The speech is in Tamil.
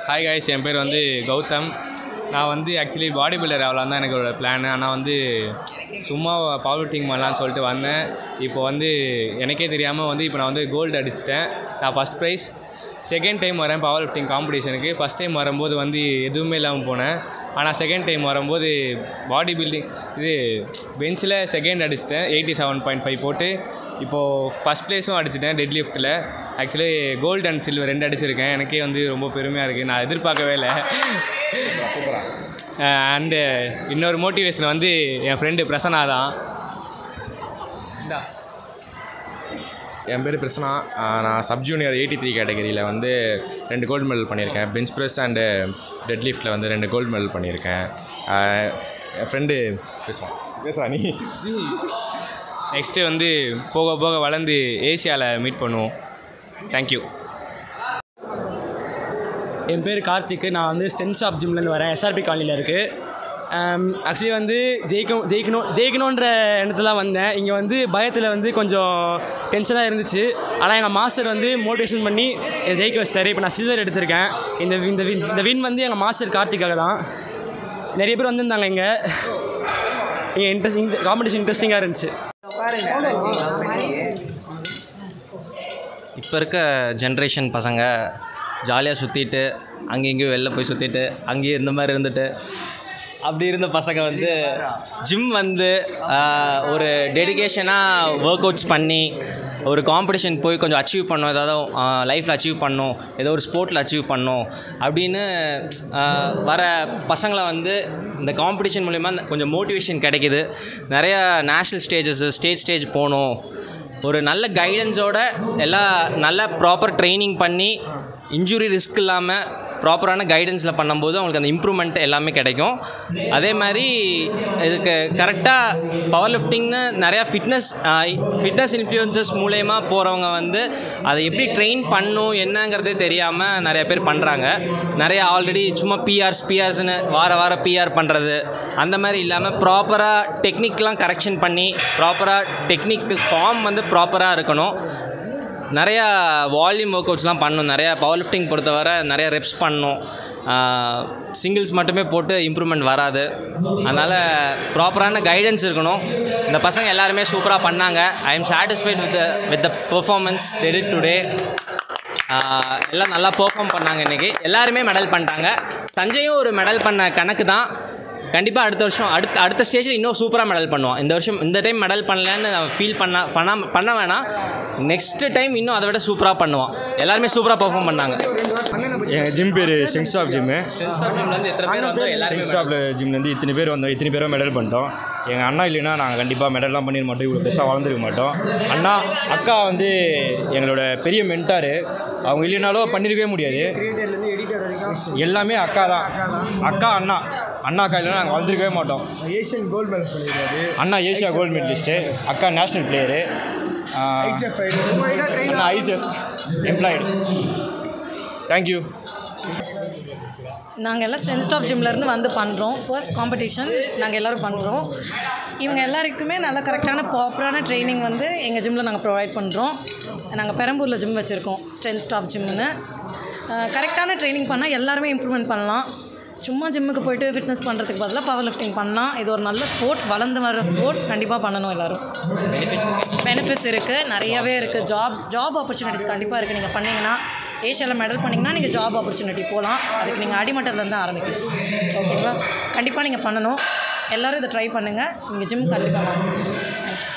ஹாய் காய்ஸ் என் பேர் வந்து கௌதம் நான் வந்து ஆக்சுவலி பாடி பில்டர் ஆகலாம் தான் எனக்கு ஒரு பிளான் ஆனால் வந்து சும்மா பவர் லிஃப்டிங் பண்ணலான்னு சொல்லிட்டு வந்தேன் இப்போ வந்து எனக்கே தெரியாமல் வந்து இப்போ நான் வந்து கோல்டு அடிச்சிட்டேன் நான் ஃபஸ்ட் ப்ரைஸ் செகண்ட் டைம் வரேன் பவர் லிஃப்டிங் காம்படிஷனுக்கு ஃபஸ்ட் டைம் வரும்போது வந்து எதுவுமே இல்லாமல் போனேன் ஆனால் செகண்ட் டைம் வரும்போது பாடி பில்டிங் இது பெஞ்சில் செகண்ட் அடிச்சிட்டேன் எயிட்டி செவன் பாயிண்ட் ஃபைவ் போட்டு இப்போது ஃபஸ்ட் ப்ளேஸும் அடிச்சிட்டேன் டெட் லிஃப்ட்டில் ஆக்சுவலி கோல்டு அண்ட் சில்வர் ரெண்டு அடிச்சிருக்கேன் எனக்கே வந்து ரொம்ப பெருமையாக இருக்குது நான் எதிர்பார்க்கவே இல்லை அண்டு இன்னொரு மோட்டிவேஷன் வந்து என் ஃப்ரெண்டு பிரசன்னா தான் இந்தா என் பேர் பிரசனா ஆஹ் நான் சப் ஜூனியர் எயிட்டி த்ரீ கேட்டகரியில் வந்து ரெண்டு கோல்டு மெடல் பண்ணியிருக்கேன் பெஞ்ச் ப்ரெஸ் அண்டு டெட் லிஃப்ட்டில் வந்து ரெண்டு கோல்டு மெடல் பண்ணியிருக்கேன் ஆஹ் என் ஃப்ரெண்டு பேசுவான் பேசுகிறா நீ நெக்ஸ்ட்டு வந்து போக போக வளர்ந்து ஏசியாவில் மீட் பண்ணுவோம் தேங்க்யூ என் பேர் கார்த்திக் நான் வந்து ஸ்டென்ஸ் ஆஃப் ஜிம்லேருந்து வரேன் எஸ்ஆர்பி காலனியில் இருக்குது ஆக்சுவலி வந்து ஜெயிக்கும் ஜெயிக்கணும் ஜெயிக்கணுன்ற எண்ணத்துல தான் வந்தேன் இங்கே வந்து பயத்தில் வந்து கொஞ்சம் டென்ஷனாக இருந்துச்சு ஆனால் எங்கள் மாஸ்டர் வந்து மோட்டிவேஷன் பண்ணி என்னை ஜெயிக்க வச்சாரு இப்போ நான் சில்வர் எடுத்திருக்கேன் இந்த இந்த வின் இந்த வின் வந்து எங்கள் மாஸ்டர் கார்த்திக்காக தான் நிறைய பேர் வந்திருந்தாங்க இங்கே இங்கே இன்ட்ரெஸ்டிங் காம்படிஷன் இன்ட்ரெஸ்டிங்காக இருந்துச்சு இப்போ இருக்க ஜென்ரேஷன் பசங்க ஜாலியாக சுற்றிட்டு அங்கேயும் இங்கேயும் வெளில போய் சுற்றிட்டு அங்கேயும் இந்த மாதிரி இருந்துட்டு அப்படி இருந்த பசங்க வந்து ஜிம் வந்து ஆஹ், ஒரு டெடிகேஷனாக ஒர்க் அவுட்ஸ் பண்ணி ஒரு காம்படிஷன் போய் கொஞ்சம் அச்சீவ் பண்ணோம் ஏதாவது லைஃப்பில் அச்சீவ் பண்ணோம் ஏதோ ஒரு ஸ்போர்ட்டில் அச்சீவ் பண்ணோம் அப்படின்னு ஆஹ், வர பசங்களை வந்து இந்த காம்படிஷன் மூலிமா கொஞ்சம் மோட்டிவேஷன் கிடைக்கிது நிறையா நேஷ்னல் ஸ்டேஜஸ் ஸ்டேட் ஸ்டேஜ் போகணும் ஒரு நல்ல கைடன்ஸோட எல்லாம் நல்ல ப்ராப்பர் ட்ரைனிங் பண்ணி இன்ஜுரி ரிஸ்க் இல்லாமல் ப்ராப்பரான கைடன்ஸில் பண்ணும்போது அவங்களுக்கு அந்த இம்ப்ரூவ்மெண்ட் எல்லாமே கிடைக்கும் அதே மாதிரி இதுக்கு கரெக்டாக பவர் லிஃப்டிங்னு நிறையா ஃபிட்னஸ் ஃபிட்னஸ் இன்ஃப்ளூயன்சஸ் மூலயமா போகிறவங்க வந்து அதை எப்படி ட்ரெயின் பண்ணும் என்னங்கிறதே தெரியாமல் நிறைய பேர் பண்ணுறாங்க நிறைய ஆல்ரெடி சும்மா பிஆர்ஸ் பிஆர்ஸ்னு வார வாரம் பிஆர் பண்ணுறது அந்த மாதிரி இல்லாமல் ப்ராப்பராக டெக்னிக்லாம் கரெக்ஷன் பண்ணி ப்ராப்பராக டெக்னிக் ஃபார்ம் வந்து ப்ராப்பராக இருக்கணும் நிறையா வால்யூம் ஒர்க் அவுட்ஸ்லாம் பண்ணணும் நிறையா பவர் லிஃப்டிங் பொறுத்தவரை நிறைய ரெப்ஸ் பண்ணணும் சிங்கிள்ஸ் மட்டுமே போட்டு இம்ப்ரூவ்மெண்ட் வராது அதனால் ப்ராப்பரான கைடன்ஸ் இருக்கணும் இந்த பசங்க எல்லாருமே சூப்பராக பண்ணாங்க I am satisfied with with the performance டெடிட் டுடே எல்லாம் நல்லா பெர்ஃபார்ம் பண்ணாங்க இன்றைக்கி எல்லாருமே மெடல் பண்ணிட்டாங்க சஞ்சயும் ஒரு மெடல் பண்ண கணக்கு தான் கண்டிப்பாக அடுத்த வருஷம் அடுத்த அடுத்த ஸ்டேஜில் இன்னும் சூப்பராக மெடல் பண்ணுவான் இந்த வருஷம் இந்த டைம் மெடல் பண்ணலன்னு ஃபீல் பண்ண பண்ண பண்ண வேணாம் நெக்ஸ்ட் டைம் இன்னும் அதை விட சூப்பராக பண்ணுவான் எல்லாருமே சூப்பராக பெர்ஃபார்ம் பண்ணாங்க எங்கள் ஜிம் பேர் ஸ்ட்ரெங்க் ஆஃப் ஜிம்மு எத்தனை பேர் வந்தோம் எல்லாருமே ஸ்ட்ரெங்க் ஆஃப் ஜிம்லேருந்து இத்தனை பேர் வந்தோம் இத்தனை பேரும் மெடல் பண்ணிட்டோம் எங்கள் அண்ணா இல்லைன்னா நாங்கள் கண்டிப்பாக மெடல்லாம் பண்ணிட மாட்டோம் இவ்வளோ பெருசாக வளர்ந்துருக்க மாட்டோம் அண்ணா அக்கா வந்து எங்களோட பெரிய மென்டாரு அவங்க இல்லைனாலும் பண்ணியிருக்கவே முடியாது எல்லாமே அக்கா தான் அக்கா அண்ணா அண்ணா அக்கா இல்லைன்னா நாங்கள் வளர்ந்துருக்கவே மாட்டோம் ஏஷியன் கோல்டு மெடல் பண்ணியிருக்காரு அண்ணா ஏஷியா கோல்டு மெடலிஸ்ட்டு அக்கா நேஷ்னல் பிளேயரு ஐசிஎஃப் அண்ணா ஐசிஎஃப் எம்ப்ளாய்டு தேங்க்யூ நாங்கள் எல்லாம் ஸ்ட்ரென்த் ஸ்டாப் ஜிம்லேருந்து வந்து பண்ணுறோம் ஃபர்ஸ்ட் காம்படிஷன் நாங்கள் எல்லோரும் பண்ணுறோம் இவங்க எல்லாருக்குமே நல்ல கரெக்டான ப்ராப்பரான ட்ரைனிங் வந்து எங்கள் ஜிம்மில் நாங்கள் ப்ரொவைட் பண்ணுறோம் நாங்கள் பெரம்பூரில் ஜிம் வச்சுருக்கோம் ஸ்ட்ரென்த் ஸ்டாப் ஜிம்னு கரெக்டான ட்ரைனிங் பண்ணால் எல்லாருமே இம்ப்ரூவ்மெண்ட் பண்ணலாம் சும்மா ஜிம்முக்கு போயிட்டு ஃபிட்னஸ் பண்ணுறதுக்கு பதிலாக பவர் லிஃப்டிங் பண்ணால் இது ஒரு நல்ல ஸ்போர்ட் வளர்ந்து வர ஸ்போர்ட் கண்டிப்பாக பண்ணணும் எல்லோரும் பெனிஃபிட்ஸ் இருக்குது நிறையவே இருக்குது ஜாப்ஸ் ஜாப் ஆப்பர்ச்சுனிட்டிஸ் கண்டிப்பாக இருக்குது நீங்கள் பண்ணீங்கன்னா ஏஷியாவில் மெடல் பண்ணிங்கன்னா நீங்கள் ஜாப் ஆப்பர்ச்சுனிட்டி போகலாம் அதுக்கு நீங்கள் அடிமட்டத்துலேருந்து ஆரம்பிக்கணும் ஓகேங்களா கண்டிப்பாக நீங்கள் பண்ணணும் எல்லோரும் இதை ட்ரை பண்ணுங்கள் நீங்கள் ஜிம் கண்டிப்பாக வாங்க